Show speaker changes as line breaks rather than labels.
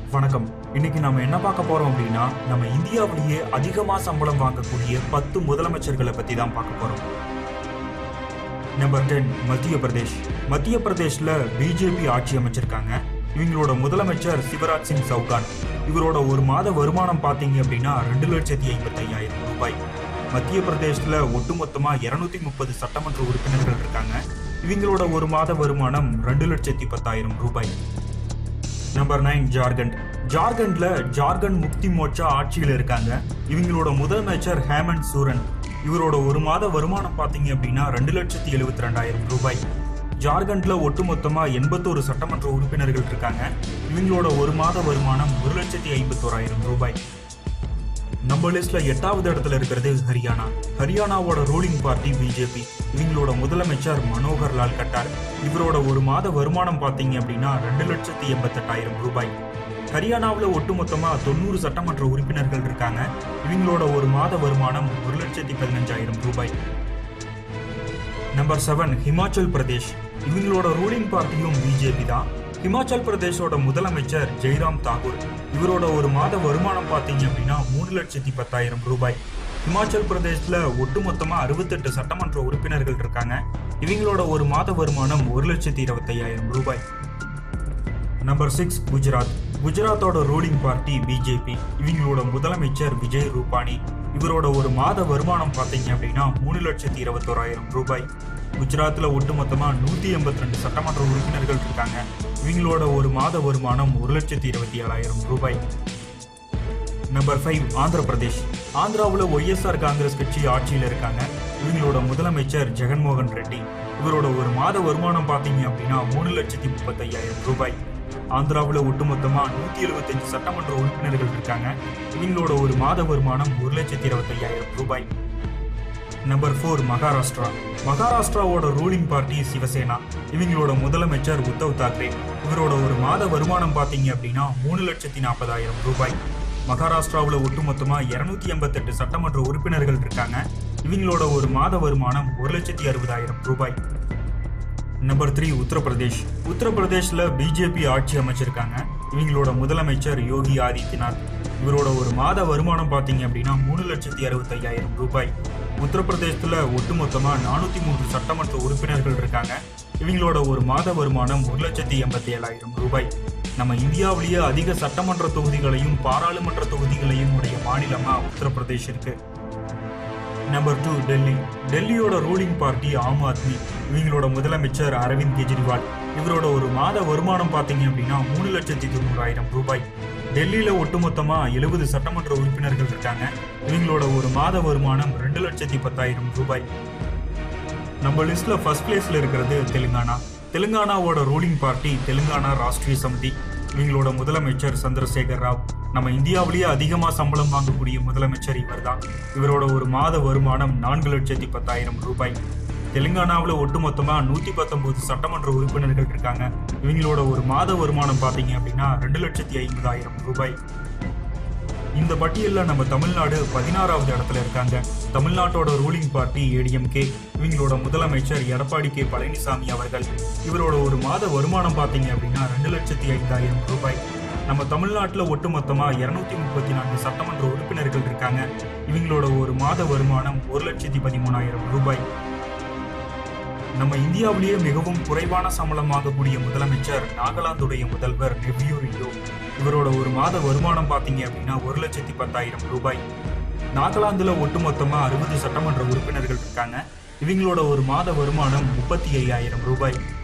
வணக்கம் இன்னைக்கு நம்ம என்ன பார்க்க போறோம் அப்படின்னா நம்ம இந்தியாவிலேயே அதிகமா சம்பளம் வாங்கக்கூடிய பத்து முதலமைச்சர்களை பத்தி தான் பார்க்க போறோம் நம்பர் டென் மத்திய பிரதேஷ் மத்திய பிரதேஷ்ல பிஜேபி ஆட்சி அமைச்சிருக்காங்க இவங்களோட முதலமைச்சர் சிவராஜ் சிங் சவுகான் இவரோட ஒரு மாத வருமானம் பார்த்தீங்க அப்படின்னா ரெண்டு லட்சத்தி ஐம்பத்தி ஐயாயிரம் ரூபாய் மத்திய பிரதேஷ்ல ஒட்டுமொத்தமா இருநூத்தி முப்பது சட்டமன்ற உறுப்பினர்கள் இருக்காங்க இவங்களோட ஒரு மாத வருமானம் ரெண்டு லட்சத்தி பத்தாயிரம் ரூபாய் நம்பர் நைன் ஜார்க்கண்ட் ஜார்க்கண்ட்ல ஜார்க்கண்ட் முக்தி மோர்ச்சா ஆட்சியில் இருக்காங்க இவங்களோட முதலமைச்சர் ஹேமந்த் சூரன் இவரோட ஒரு மாத வருமானம் பார்த்தீங்க அப்படின்னா ரெண்டு லட்சத்தி எழுபத்தி ரெண்டாயிரம் ரூபாய் ஜார்க்கண்ட்ல ஒட்டுமொத்தமா எண்பத்தோரு சட்டமன்ற உறுப்பினர்கள் இருக்காங்க இவங்களோட ஒரு மாத வருமானம் ஒரு லட்சத்தி ஐம்பத்தோராயிரம் ரூபாய் நம்ம லிஸ்ட்ல எட்டாவது இடத்துல இருக்கிறது ஹரியானா ஹரியானாவோட ரூலிங் பார்ட்டி பிஜேபி இவங்களோட முதலமைச்சர் மனோகர் லால் கட்டார் இவரோட ஒரு மாத வருமானம் பார்த்தீங்க அப்படின்னா ரெண்டு லட்சத்தி எண்பத்தெட்டாயிரம் ரூபாய் ஹரியானாவில் ஒட்டுமொத்தமா தொண்ணூறு சட்டமன்ற உறுப்பினர்கள் இருக்காங்க இவங்களோட ஒரு மாத வருமானம் ஒரு லட்சத்தி பதினஞ்சாயிரம் ரூபாய் நம்பர் செவன் ஹிமாச்சல் பிரதேஷ் இவங்களோட ரூலிங் பார்ட்டியும் பிஜேபி தான் ஹிமாச்சல் பிரதேஷோட முதலமைச்சர் ஜெய்ராம் தாக்கூர் இவரோட ஒரு மாத வருமானம் பார்த்தீங்க அப்படின்னா மூணு லட்சத்தி பத்தாயிரம் ரூபாய் ஹிமாச்சல் பிரதேஷ்ல ஒட்டுமொத்தமா அறுபத்தெட்டு சட்டமன்ற உறுப்பினர்கள் இருக்காங்க இவங்களோட ஒரு மாத வருமானம் ஒரு லட்சத்தி இருபத்தையாயிரம் ரூபாய் நம்பர் சிக்ஸ் குஜராத் குஜராத்தோட ரூலிங் பார்ட்டி பிஜேபி இவங்களோட முதலமைச்சர் விஜய் ரூபானி இவரோட ஒரு மாத வருமானம் பார்த்தீங்க அப்படின்னா மூணு லட்சத்தி இருபத்தோராயிரம் ரூபாய் குஜராத்தில் ஒட்டுமொத்தமா நூற்றி எண்பத்தி ரெண்டு சட்டமன்ற உறுப்பினர்கள் இருக்காங்க இவங்களோட ஒரு மாத வருமானம் ஒரு லட்சத்தி இருபத்தி ஏழாயிரம் ரூபாய் நம்பர் ஃபைவ் ஆந்திர பிரதேஷ் ஆந்திராவில் ஒய்எஸ்ஆர் காங்கிரஸ் கட்சி ஆட்சியில் இருக்காங்க இவங்களோட முதலமைச்சர் ஜெகன்மோகன் ரெட்டி இவரோட ஒரு மாத வருமானம் பார்த்தீங்க அப்படின்னா மூணு லட்சத்தி முப்பத்தையாயிரம் ரூபாய் ஆந்திராவில் ஒட்டுமொத்தமா நூற்றி எழுபத்தஞ்சு சட்டமன்ற உறுப்பினர்கள் இருக்காங்க இவங்களோட ஒரு மாத வருமானம் ஒரு லட்சத்தி இருபத்தையாயிரம் ரூபாய் நம்பர் ஃபோர் மகாராஷ்டிரா மகாராஷ்டிராவோட ரூலிங் பார்ட்டி சிவசேனா இவங்களோட முதலமைச்சர் உத்தவ் தாக்கரே இவரோட ஒரு மாத வருமானம் பார்த்தீங்க அப்படின்னா மூணு லட்சத்தி நாற்பதாயிரம் ரூபாய் மகாராஷ்டிராவில் ஒட்டுமொத்தமா இருநூத்தி எண்பத்தெட்டு சட்டமன்ற உறுப்பினர்கள் இருக்காங்க இவங்களோட ஒரு மாத வருமானம் ஒரு லட்சத்தி அறுபதாயிரம் ரூபாய் நம்பர் த்ரீ உத்தரப்பிரதேஷ் உத்தரப்பிரதேஷ்ல பிஜேபி ஆட்சி அமைச்சிருக்காங்க இவங்களோட முதலமைச்சர் யோகி ஆதித்யநாத் இவரோட ஒரு மாத வருமானம் பார்த்தீங்க அப்படின்னா மூணு லட்சத்தி அறுபத்தையாயிரம் ரூபாய் உத்தரப்பிரதேசத்துல ஒட்டுமொத்தமா நானூத்தி மூன்று சட்டமன்ற உறுப்பினர்கள் இருக்காங்க இவங்களோட ஒரு மாத வருமானம் ஒரு லட்சத்தி எண்பத்தி ஏழாயிரம் ரூபாய் நம்ம இந்தியாவிலேயே அதிக சட்டமன்ற தொகுதிகளையும் பாராளுமன்ற தொகுதிகளையும் உடைய மாநிலமா உத்தரப்பிரதேஷ் இருக்கு நம்பர் டூ டெல்லி டெல்லியோட ரூலிங் பார்ட்டி ஆம் ஆத்மி இவங்களோட முதலமைச்சர் அரவிந்த் கெஜ்ரிவால் இவரோட ஒரு மாத வருமானம் பார்த்தீங்க அப்படின்னா மூணு லட்சத்தி தொண்ணூறாயிரம் ரூபாய் டெல்லியில ஒட்டுமொத்தமா எழுபது சட்டமன்ற உறுப்பினர்கள் இருக்காங்க இவங்களோட ஒரு மாத வருமானம் ரெண்டு லட்சத்தி பத்தாயிரம் ரூபாய் நம்ம லிஸ்ட்ல ஃபர்ஸ்ட் பிளேஸ்ல இருக்கிறது தெலுங்கானா தெலுங்கானாவோட ரூலிங் பார்ட்டி தெலுங்கானா ராஷ்டிரிய சமிதி இவங்களோட முதலமைச்சர் சந்திரசேகர் ராவ் நம்ம இந்தியாவிலேயே அதிகமாக சம்பளம் வாங்கக்கூடிய முதலமைச்சர் இவர் தான் இவரோட ஒரு மாத வருமானம் நான்கு லட்சத்தி பத்தாயிரம் ரூபாய் தெலுங்கானாவில் ஒட்டுமொத்தமாக நூற்றி பத்தொன்பது சட்டமன்ற உறுப்பினர்கள் இருக்காங்க இவங்களோட ஒரு மாத வருமானம் பார்த்தீங்க அப்படின்னா ரெண்டு லட்சத்தி ஐம்பதாயிரம் ரூபாய் இந்த பட்டியலில் நம்ம தமிழ்நாடு பதினாறாவது இடத்துல இருக்காங்க தமிழ்நாட்டோட ரூலிங் பார்ட்டி ஏடிஎம்கே இவங்களோட முதலமைச்சர் எடப்பாடி கே பழனிசாமி அவர்கள் இவரோட ஒரு மாத வருமானம் பார்த்தீங்க அப்படின்னா ரெண்டு லட்சத்தி ஐந்தாயிரம் ரூபாய் நம்ம தமிழ்நாட்டில் ஒட்டுமொத்தமா இருநூத்தி முப்பத்தி நான்கு சட்டமன்ற உறுப்பினர்கள் இருக்காங்க இவங்களோட ஒரு மாத வருமானம் ஒரு லட்சத்தி பதிமூணாயிரம் ரூபாய் நம்ம இந்தியாவிலேயே மிகவும் குறைவான சம்பளம் வாங்கக்கூடிய முதலமைச்சர் நாகாலாந்துடைய முதல்வர் நெவ்யூ ரியோ இவரோட ஒரு மாத வருமானம் பார்த்தீங்க அப்படின்னா ஒரு லட்சத்தி பத்தாயிரம் ரூபாய் நாகாலாந்துல ஒட்டுமொத்தமா அறுபது சட்டமன்ற உறுப்பினர்கள் இருக்காங்க இவங்களோட ஒரு மாத வருமானம் முப்பத்தி ஐயாயிரம் ரூபாய்